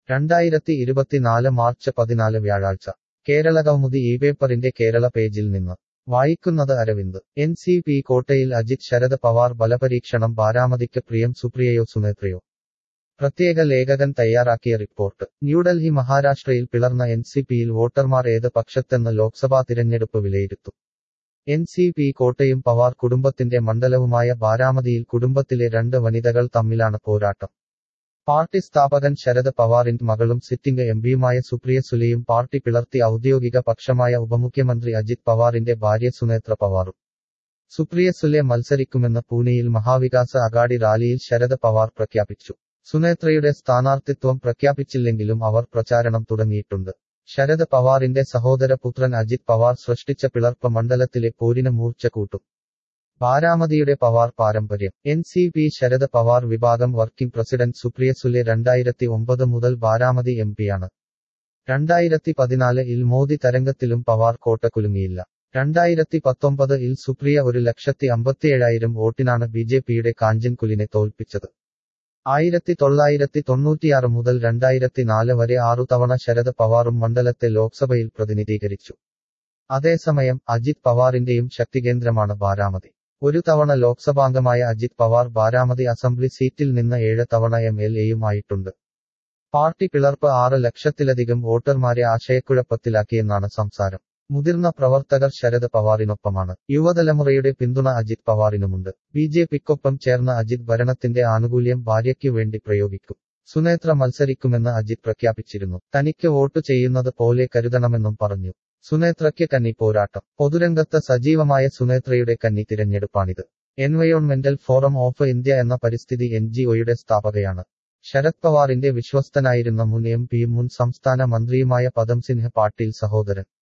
രണ്ടായിരത്തി ഇരുപത്തിനാല് മാർച്ച് പതിനാല് വ്യാഴാഴ്ച കേരളകൗമുദി ഈ പേപ്പറിന്റെ കേരള പേജിൽ നിന്ന് വായിക്കുന്നത് അരവിന്ദ് എൻ സി പി കോട്ടയിൽ അജിത് ശരത് പവാർ ബലപരീക്ഷണം ബാരാമതിക്ക് പ്രിയം സുപ്രിയയോ സുനേത്രയോ പ്രത്യേക ലേഖകൻ തയ്യാറാക്കിയ റിപ്പോർട്ട് ന്യൂഡൽഹി മഹാരാഷ്ട്രയിൽ പിളർന്ന എൻ സി പിയിൽ വോട്ടർമാർ ഏത് പക്ഷത്തെന്ന് ലോക്സഭാ തിരഞ്ഞെടുപ്പ് വിലയിരുത്തും എൻ സി പി കോട്ടയും പവാർ കുടുംബത്തിന്റെ മണ്ഡലവുമായ ബാരാമതിയിൽ കുടുംബത്തിലെ രണ്ട് വനിതകൾ തമ്മിലാണ് പോരാട്ടം പാർട്ടി സ്ഥാപകൻ ശരത് പവാറിന്റെ മകളും സിറ്റിംഗ് എംപിയുമായ സുപ്രിയ സുലെയും പാർട്ടി പിളർത്തി ഔദ്യോഗിക പക്ഷമായ ഉപമുഖ്യമന്ത്രി അജിത് പവാറിന്റെ ഭാര്യ സുനേത്ര പവാറും സുപ്രിയ സുലെ മത്സരിക്കുമെന്ന് പൂനെയിൽ മഹാവികാസ് അഗാഡി റാലിയിൽ ശരത് പവാർ പ്രഖ്യാപിച്ചു സുനേത്രയുടെ സ്ഥാനാർത്ഥിത്വം പ്രഖ്യാപിച്ചില്ലെങ്കിലും അവർ പ്രചാരണം തുടങ്ങിയിട്ടുണ്ട് ശരത് പവാറിന്റെ സഹോദര പുത്രൻ അജിത് പവാർ സൃഷ്ടിച്ച പിളർപ്പ് മണ്ഡലത്തിലെ പോരിന് മൂർച്ച കൂട്ടും ബാരാമതിയുടെ പവാർ പാരമ്പര്യം N C P Sharad Pawar വിഭാഗം വർക്കിംഗ് പ്രസിഡന്റ് സുപ്രിയ സുലെ രണ്ടായിരത്തി ഒമ്പത് മുതൽ ബാരാമതി എം പിയാണ് രണ്ടായിരത്തി പതിനാല് ഇൽ മോദി തരംഗത്തിലും പവാർ കോട്ട കുലുങ്ങിയില്ല രണ്ടായിരത്തി പത്തൊമ്പത് ഇൽ സുപ്രിയ ഒരു ലക്ഷത്തി അമ്പത്തിയേഴായിരം വോട്ടിനാണ് ബി ജെ പിയുടെ കാഞ്ചൻ കുലിനെ തോൽപ്പിച്ചത് ആയിരത്തി തൊള്ളായിരത്തി തൊണ്ണൂറ്റിയാറ് മുതൽ രണ്ടായിരത്തി നാല് വരെ ആറു തവണ ശരത് പവാറും മണ്ഡലത്തെ ലോക്സഭയിൽ പ്രതിനിധീകരിച്ചു അതേസമയം അജിത് പവാറിന്റെയും ശക്തികേന്ദ്രമാണ് ബാരാമതി ഒരു തവണ ലോക്സഭാംഗമായ അജിത് പവാർ ബാരാമതി അസംബ്ലി സീറ്റിൽ നിന്ന് ഏഴ് തവണ എം എൽ എയും ആയിട്ടുണ്ട് പാർട്ടി പിളർപ്പ് ആറ് ലക്ഷത്തിലധികം വോട്ടർമാരെ ആശയക്കുഴപ്പത്തിലാക്കിയെന്നാണ് സംസാരം മുതിർന്ന പ്രവർത്തകർ ശരത് പവാറിനൊപ്പമാണ് യുവതലമുറയുടെ പിന്തുണ അജിത് പവാറിനുമുണ്ട് ബി ജെ പിക്കൊപ്പം ചേർന്ന അജിത് ഭരണത്തിന്റെ ആനുകൂല്യം ഭാര്യയ്ക്കു വേണ്ടി പ്രയോഗിക്കും സുനേത്ര മത്സരിക്കുമെന്ന് അജിത് പ്രഖ്യാപിച്ചിരുന്നു തനിക്ക് വോട്ട് ചെയ്യുന്നത് പോലെ കരുതണമെന്നും പറഞ്ഞു സുനേത്രയ്ക്ക് കന്നി പോരാട്ടം പൊതുരംഗത്ത് സജീവമായ സുനേത്രയുടെ കന്നി തിരഞ്ഞെടുപ്പാണിത് എൻവയോൺമെന്റൽ ഫോറം ഓഫ് ഇന്ത്യ എന്ന പരിസ്ഥിതി എൻ ജി ഒയുടെ സ്ഥാപകയാണ് ശരത് പവാറിന്റെ വിശ്വസ്തനായിരുന്ന മുൻ എം പിയും മുൻ സംസ്ഥാന മന്ത്രിയുമായ പദം സിൻഹ പാട്ടീൽ സഹോദരൻ